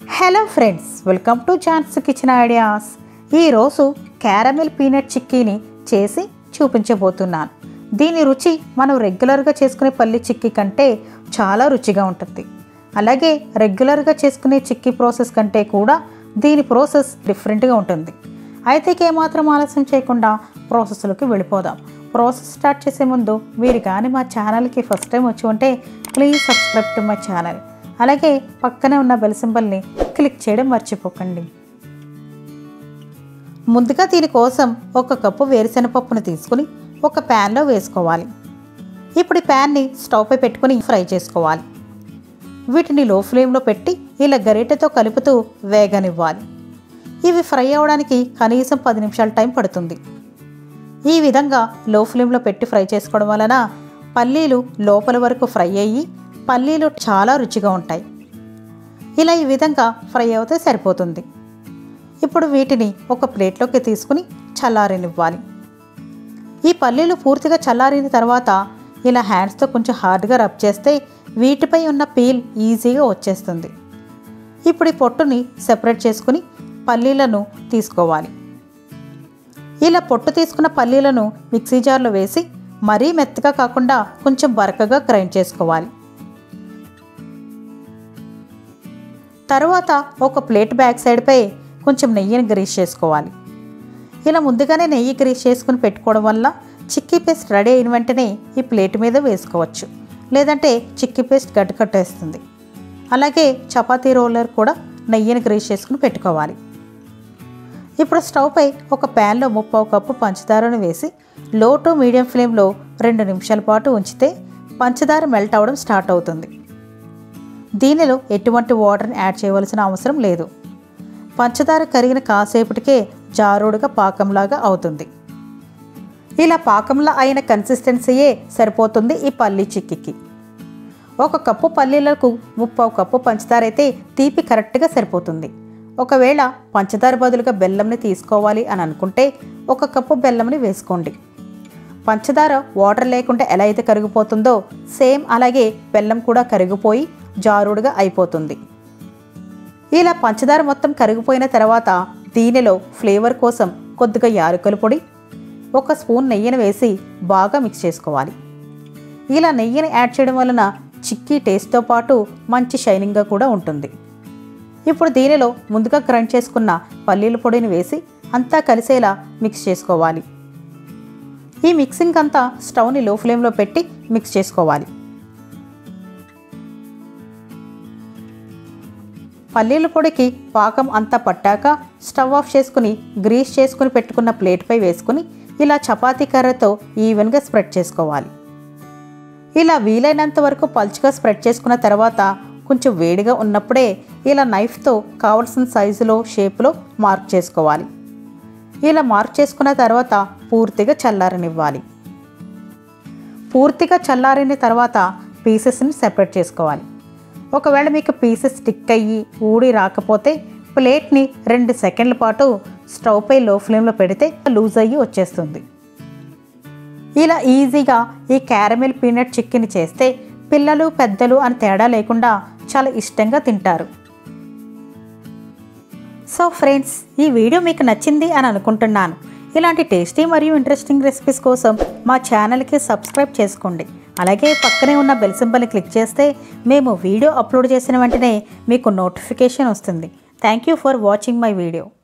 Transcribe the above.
hello friends welcome to chance kitchen ideas ఈరోజు caramel peanut చిక్కీని చేసి చూపించబోతున్నాను దీని రుచి మనం రెగ్యులర్గా చేసుకునే పల్లి చిక్కీ కంటే చాలా రుచిగా ఉంటుంది అలాగే రెగ్యులర్గా చేసుకునే చిక్కీ ప్రాసెస్ కంటే కూడా దీని ప్రాసెస్ డిఫరెంట్గా ఉంటుంది అయితే ఏమాత్రం ఆలస్యం చేయకుండా ప్రాసెస్లోకి వెళ్ళిపోదాం ప్రాసెస్ స్టార్ట్ చేసే ముందు మీరు కానీ మా ఛానల్కి ఫస్ట్ టైం వచ్చి ఉంటే please subscribe to my channel అలాగే పక్కనే ఉన్న బెల్ సింబల్ని క్లిక్ చేయడం మర్చిపోకండి ముందుగా దీనికోసం ఒక కప్పు వేరుశెనగపప్పును తీసుకుని ఒక ప్యాన్లో వేసుకోవాలి ఇప్పుడు ఈ ప్యాన్ని స్టవ్పై పెట్టుకుని ఫ్రై చేసుకోవాలి వీటిని లో ఫ్లేమ్లో పెట్టి ఇలా గరిటెతో కలుపుతూ వేగనివ్వాలి ఇవి ఫ్రై అవ్వడానికి కనీసం పది నిమిషాల టైం పడుతుంది ఈ విధంగా లో ఫ్లేమ్లో పెట్టి ఫ్రై చేసుకోవడం వలన పల్లీలు లోపల వరకు ఫ్రై అయ్యి పల్లీలు చాలా రుచిగా ఉంటాయి ఇలా ఈ విధంగా ఫ్రై అవుతే సరిపోతుంది ఇప్పుడు వీటిని ఒక ప్లేట్లోకి తీసుకుని చల్లారనివ్వాలి ఈ పల్లీలు పూర్తిగా చల్లారిన తర్వాత ఇలా హ్యాండ్స్తో కొంచెం హార్డ్గా రబ్ చేస్తే వీటిపై ఉన్న పీల్ ఈజీగా వచ్చేస్తుంది ఇప్పుడు ఈ పొట్టుని సెపరేట్ చేసుకుని పల్లీలను తీసుకోవాలి ఇలా పొట్టు తీసుకున్న పల్లీలను మిక్సీ జార్లో వేసి మరీ మెత్తగా కాకుండా కొంచెం బరకగా గ్రైండ్ చేసుకోవాలి తర్వాత ఒక ప్లేట్ బ్యాక్ సైడ్పై కొంచెం నెయ్యిని గ్రీస్ చేసుకోవాలి ఇలా ముందుగానే నెయ్యి గ్రీస్ చేసుకుని పెట్టుకోవడం వల్ల చిక్కీ పేస్ట్ రెడీ అయిన వెంటనే ఈ ప్లేట్ మీద వేసుకోవచ్చు లేదంటే చిక్కీ పేస్ట్ గడ్డ కట్టేస్తుంది అలాగే చపాతీ రోలర్ కూడా నెయ్యిని గ్రీస్ చేసుకుని పెట్టుకోవాలి ఇప్పుడు స్టవ్ పై ఒక ప్యాన్లో ముప్పావు కప్పు పంచదారను వేసి లో టు మీడియం ఫ్లేమ్లో రెండు నిమిషాల పాటు ఉంచితే పంచదార మెల్ట్ అవ్వడం స్టార్ట్ అవుతుంది దీనిలో ఎటువంటి వాటర్ని యాడ్ చేయవలసిన అవసరం లేదు పంచదార కరిగిన కాసేపటికే జారుడుగా పాకంలాగా అవుతుంది ఇలా పాకంలా అయిన కన్సిస్టెన్సీయే సరిపోతుంది ఈ పల్లీ చిక్కికి ఒక కప్పు పల్లీలకు ముప్పావు కప్పు పంచదార అయితే తీపి కరెక్ట్గా సరిపోతుంది ఒకవేళ పంచదార బదులుగా బెల్లంని తీసుకోవాలి అని అనుకుంటే ఒక కప్పు బెల్లంని వేసుకోండి పంచదార వాటర్ లేకుండా ఎలా అయితే కరిగిపోతుందో సేమ్ అలాగే బెల్లం కూడా కరిగిపోయి జారుడుగా అయిపోతుంది ఇలా పంచదార మొత్తం కరిగిపోయిన తర్వాత దీనిలో ఫ్లేవర్ కోసం కొద్దిగా యాలకుల పొడి ఒక స్పూన్ నెయ్యిని వేసి బాగా మిక్స్ చేసుకోవాలి ఇలా నెయ్యిని యాడ్ చేయడం వలన చిక్కీ టేస్ట్తో పాటు మంచి షైనింగ్గా కూడా ఉంటుంది ఇప్పుడు దీనిలో ముందుగా గ్రైండ్ చేసుకున్న పల్లీల పొడిని వేసి అంతా కలిసేలా మిక్స్ చేసుకోవాలి ఈ మిక్సింగ్ అంతా స్టవ్ని లో ఫ్లేమ్లో పెట్టి మిక్స్ చేసుకోవాలి పల్లీల పొడికి పాకం అంతా పట్టాక స్టవ్ ఆఫ్ చేసుకుని గ్రీస్ చేసుకుని పెట్టుకున్న ప్లేట్పై వేసుకుని ఇలా చపాతీ కర్రతో ఈవెన్గా స్ప్రెడ్ చేసుకోవాలి ఇలా వీలైనంత వరకు పలుచగా స్ప్రెడ్ చేసుకున్న తర్వాత కొంచెం వేడిగా ఉన్నప్పుడే ఇలా నైఫ్తో కావలసిన సైజులో షేప్లో మార్క్ చేసుకోవాలి ఇలా మార్క్ చేసుకున్న తర్వాత పూర్తిగా చల్లారనివ్వాలి పూర్తిగా చల్లారిన తర్వాత పీసెస్ని సెపరేట్ చేసుకోవాలి ఒకవేళ మీకు పీసెస్ స్టిక్ అయ్యి ఊడి రాకపోతే ప్లేట్ని రెండు సెకండ్ల పాటు స్టవ్పై లో ఫ్లేమ్లో పెడితే లూజ్ అయ్యి వచ్చేస్తుంది ఇలా ఈజీగా ఈ క్యారమెల్ పీనట్ చిక్కిని చేస్తే పిల్లలు పెద్దలు అని తేడా లేకుండా చాలా ఇష్టంగా తింటారు సో ఫ్రెండ్స్ ఈ వీడియో మీకు నచ్చింది అని అనుకుంటున్నాను ఇలాంటి టేస్టీ మరియు ఇంట్రెస్టింగ్ రెసిపీస్ కోసం మా ఛానల్కి సబ్స్క్రైబ్ చేసుకోండి అలాగే పక్కనే ఉన్న బెల్ సింబల్ని క్లిక్ చేస్తే మేము వీడియో అప్లోడ్ చేసిన వెంటనే మీకు నోటిఫికేషన్ వస్తుంది thank you for watching my video